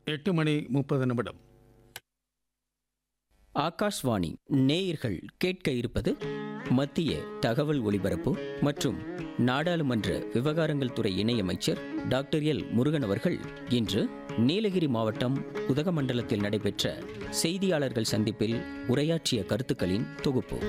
எட்டு மணி முப்பது நிமிடம் ஆகாஷ்வாணி நேயர்கள் கேட்க இருப்பது மத்திய தகவல் ஒலிபரப்பு மற்றும் நாடாளுமன்ற விவகாரங்கள் துறை இணையமைச்சர் டாக்டர் எல் முருகன் அவர்கள் இன்று நீலகிரி மாவட்டம் உதகமண்டலத்தில் நடைபெற்ற செய்தியாளர்கள் சந்திப்பில் உரையாற்றிய கருத்துக்களின் தொகுப்பு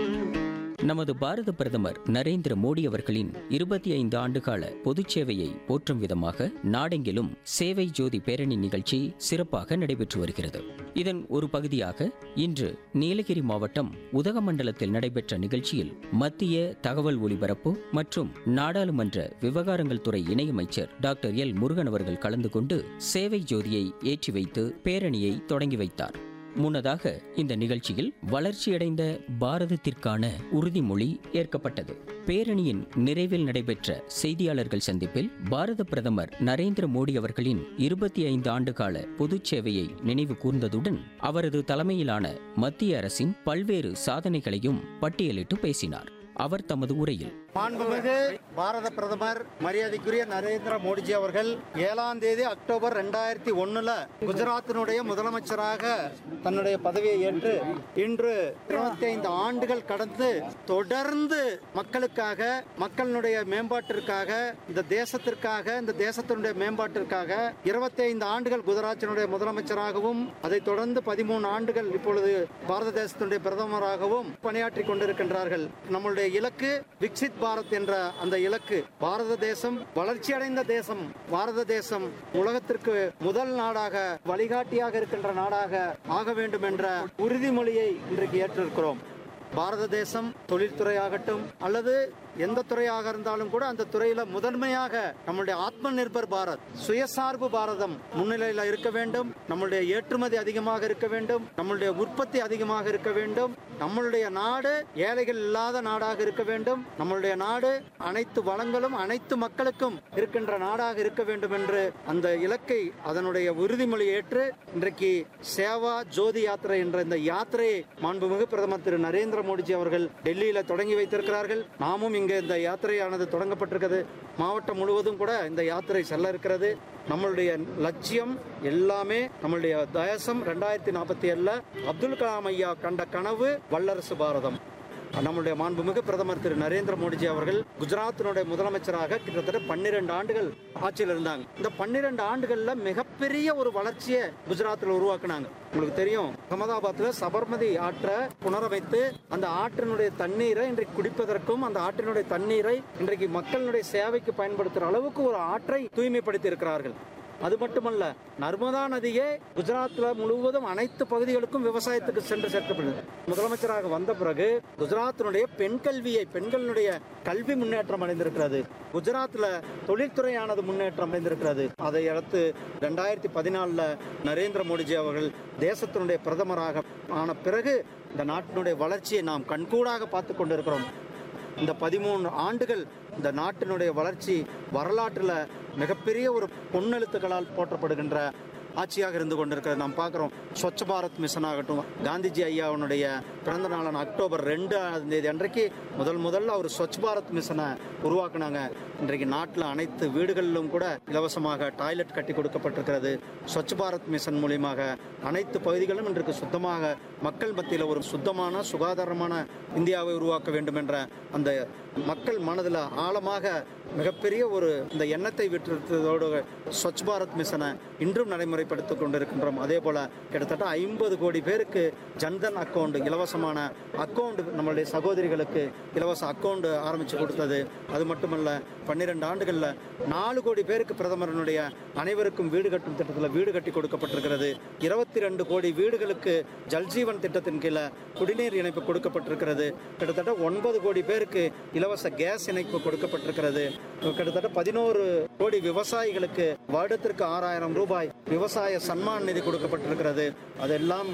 நமது பாரத பிரதமர் நரேந்திர மோடி அவர்களின் இருபத்தி ஐந்து ஆண்டுகால பொதுச் சேவையை போற்றும் விதமாக நாடெங்கிலும் சேவை ஜோதி பேரணி நிகழ்ச்சி சிறப்பாக நடைபெற்று வருகிறது இதன் ஒரு பகுதியாக இன்று நீலகிரி மாவட்டம் உதகமண்டலத்தில் நடைபெற்ற நிகழ்ச்சியில் மத்திய தகவல் ஒலிபரப்பு மற்றும் நாடாளுமன்ற விவகாரங்கள் துறை இணையமைச்சர் டாக்டர் எல் முருகன் அவர்கள் கலந்து கொண்டு சேவை ஜோதியை ஏற்றி வைத்து பேரணியை தொடங்கி வைத்தார் முன்னதாக இந்த நிகழ்ச்சியில் வளர்ச்சியடைந்த பாரதத்திற்கான உறுதிமொழி ஏற்கப்பட்டது பேரணியின் நிறைவில் நடைபெற்ற செய்தியாளர்கள் சந்திப்பில் பாரத பிரதமர் நரேந்திர மோடி அவர்களின் இருபத்தி ஐந்து ஆண்டுகால பொதுச் சேவையை நினைவு கூர்ந்ததுடன் அவரது தலைமையிலான மத்திய அரசின் பல்வேறு சாதனைகளையும் பட்டியலிட்டு பேசினார் அவர் தமது உரையில் மாண்புமிகு பாரத பிரதமர் மரியாதைக்குரிய நரேந்திர மோடிஜி அவர்கள் ஏழாம் தேதி அக்டோபர் ரெண்டாயிரத்தி ஒண்ணுல குஜராத்தினுடைய முதலமைச்சராக தன்னுடைய பதவியை ஏற்று இன்று இருபத்தி ஐந்து ஆண்டுகள் கடந்து தொடர்ந்து மக்களுக்காக மக்களுடைய மேம்பாட்டிற்காக இந்த தேசத்திற்காக இந்த தேசத்தினுடைய மேம்பாட்டிற்காக இருபத்தி ஐந்து ஆண்டுகள் குஜராத்தினுடைய முதலமைச்சராகவும் அதைத் தொடர்ந்து பதிமூணு ஆண்டுகள் இப்பொழுது பாரத தேசத்தினுடைய பிரதமராகவும் பணியாற்றி கொண்டிருக்கின்றார்கள் நம்மளுடைய இலக்கு விக்சித் பாரத் என்ற அந்த இலக்கு பாரத தேசம் வளர்ச்சியடைந்த தேசம் பாரத தேசம் உலகத்திற்கு முதல் நாடாக வழிகாட்டியாக இருக்கின்ற நாடாக ஆக வேண்டும் என்ற உறுதிமொழியை இன்றைக்கு ஏற்றிருக்கிறோம் பாரத தேசம் தொழில்துறையாகட்டும் அல்லது எந்த துறையாக இருந்தாலும் கூட அந்த துறையில முதன்மையாக நம்மளுடைய ஆத்ம நிர்பர் பாரத் சுயசார்பு பாரதம் முன்னிலையில இருக்க வேண்டும் நம்மளுடைய ஏற்றுமதி அதிகமாக இருக்க வேண்டும் நம்மளுடைய உற்பத்தி அதிகமாக இருக்க வேண்டும் நம்மளுடைய நாடு ஏழைகள் இல்லாத நாடாக இருக்க வேண்டும் நம்மளுடைய நாடு அனைத்து வளங்களும் அனைத்து மக்களுக்கும் இருக்கின்ற நாடாக இருக்க வேண்டும் என்று அந்த இலக்கை அதனுடைய உறுதிமொழி ஏற்று இன்றைக்கு சேவா ஜோதி யாத்திரை என்ற இந்த யாத்திரையை மாண்புமிகு பிரதமர் திரு நரேந்திர மோடிஜி அவர்கள் டெல்லியில தொடங்கி வைத்திருக்கிறார்கள் நாமும் இங்கே இந்த யாத்திரையானது தொடங்கப்பட்டிருக்கிறது மாவட்டம் முழுவதும் கூட இந்த யாத்திரை செல்ல இருக்கிறது நம்மளுடைய லட்சியம் எல்லாமே நம்மளுடைய தேசம் ரெண்டாயிரத்தி நாற்பத்தி ஏழுல அப்துல் கலாம் ஐயா கண்ட கனவு வல்லரசு பாரதம் நம்முடைய மாண்புமிகு பிரதமர் திரு நரேந்திர மோடிஜி அவர்கள் குஜராத்தினுடைய முதலமைச்சராக கிட்டத்தட்ட பன்னிரண்டு ஆண்டுகள் ஆட்சியில் இருந்தாங்க இந்த பன்னிரண்டு ஆண்டுகள்ல மிகப்பெரிய ஒரு வளர்ச்சியை குஜராத்தில் உருவாக்குனாங்க உங்களுக்கு தெரியும் அகமதாபாத்ல சபர்மதி ஆற்றை புனரமைத்து அந்த ஆற்றினுடைய தண்ணீரை இன்றைக்கு குடிப்பதற்கும் அந்த ஆற்றினுடைய தண்ணீரை இன்றைக்கு மக்களுடைய சேவைக்கு பயன்படுத்துகிற அளவுக்கு ஒரு ஆற்றை தூய்மைப்படுத்தி இருக்கிறார்கள் அது மட்டுமல்ல நர்மதா நதியே குஜராத்ல முழுவதும் அனைத்து பகுதிகளுக்கும் விவசாயத்துக்கு சென்று சேர்க்கப்படுது முதலமைச்சராக வந்த பிறகு குஜராத்தினுடைய பெண் கல்வியை பெண்களுடைய கல்வி முன்னேற்றம் அடைந்திருக்கிறது குஜராத்ல தொழில்துறையானது முன்னேற்றம் அடைந்திருக்கிறது அதை அடுத்து ரெண்டாயிரத்தி பதினாலுல நரேந்திர மோடிஜி அவர்கள் தேசத்தினுடைய பிரதமராக ஆன பிறகு இந்த நாட்டினுடைய வளர்ச்சியை நாம் கண்கூடாக பார்த்து கொண்டிருக்கிறோம் இந்த பதிமூணு ஆண்டுகள் இந்த நாட்டினுடைய வளர்ச்சி வரலாற்றில் மிகப்பெரிய ஒரு பொன்னெழுத்துக்களால் போற்றப்படுகின்ற ஆட்சியாக இருந்து கொண்டிருக்கிறது நாம் பார்க்குறோம் ஸ்வச் பாரத் மிஷன் ஆகட்டும் காந்திஜி ஐயாவுடைய பிறந்த நாளான அக்டோபர் ரெண்டாம் தேதி அன்றைக்கு முதல் முதல்ல அவர் ஸ்வச் பாரத் மிஷனை உருவாக்குனாங்க இன்றைக்கு நாட்டில் அனைத்து வீடுகளிலும் கூட இலவசமாக டாய்லெட் கட்டி கொடுக்கப்பட்டிருக்கிறது ஸ்வச் பாரத் மிஷன் மூலியமாக அனைத்து பகுதிகளும் இன்றைக்கு சுத்தமாக மக்கள் மத்தியில் ஒரு சுத்தமான சுகாதாரமான இந்தியாவை உருவாக்க வேண்டும் என்ற அந்த மக்கள் மனதில் ஆழமாக மிகப்பெரிய ஒரு இந்த எண்ணத்தை விட்டுறதோடு ஸ்வச் பாரத் மிஷனை இன்றும் நடைமுறைப்படுத்திக் கொண்டிருக்கின்றோம் அதே போல கிட்டத்தட்ட ஐம்பது கோடி பேருக்கு ஜன்தன் அக்கௌண்ட் இலவசமான அக்கௌண்ட் நம்மளுடைய சகோதரிகளுக்கு இலவச அக்கௌண்ட் ஆரம்பிச்சு கொடுத்தது அது மட்டுமல்ல பன்னிரெண்டு ஆண்டுகளில் நாலு கோடி பேருக்கு பிரதமரனுடைய அனைவருக்கும் வீடு கட்டும் திட்டத்தில் வீடு கட்டி கொடுக்கப்பட்டிருக்கிறது இருபத்தி ரெண்டு கோடி வீடுகளுக்கு ஜல்ஜீவன் திட்டத்தின் கீழே குடிநீர் இணைப்பு கொடுக்கப்பட்டிருக்கிறது கிட்டத்தட்ட ஒன்பது கோடி பேருக்கு இலவச கேஸ் இணைப்பு கொடுக்கப்பட்டிருக்கிறது கிட்டத்தட்ட பதினோரு கோடி விவசாயிகளுக்கு வருடத்திற்கு ஆறாயிரம் ரூபாய் விவசாய சன்மான் நிதி கொடுக்கப்பட்டிருக்கிறது அதெல்லாம்